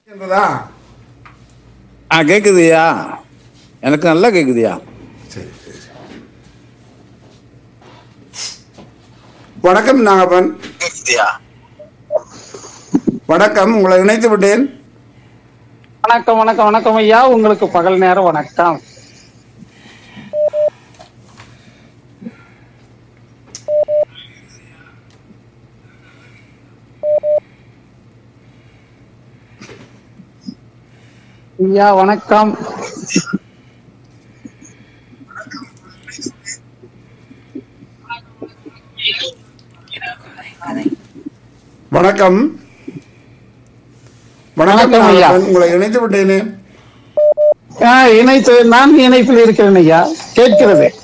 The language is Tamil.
என்பதா ஆ கேக்குதுயா எனக்கு நல்லா கேக்குதுயா சரி சரி வணக்கம் நாகப்பன் கேக்குதுயா வணக்கம் உங்களை இணைத்து விட்டேன் வணக்கம் வணக்கம் வணக்கம் ஐயா உங்களுக்கு பகல் நேரம் வணக்கம் ஐயா வணக்கம் வணக்கம் வணக்கம் வணக்கம் ஐயா. நாகப்பன் உங்களை இணைத்து விட்டேனே ஆ, இணைத்து நான் இணைப்பில் இருக்கிறேன் ஐயா கேட்கிறது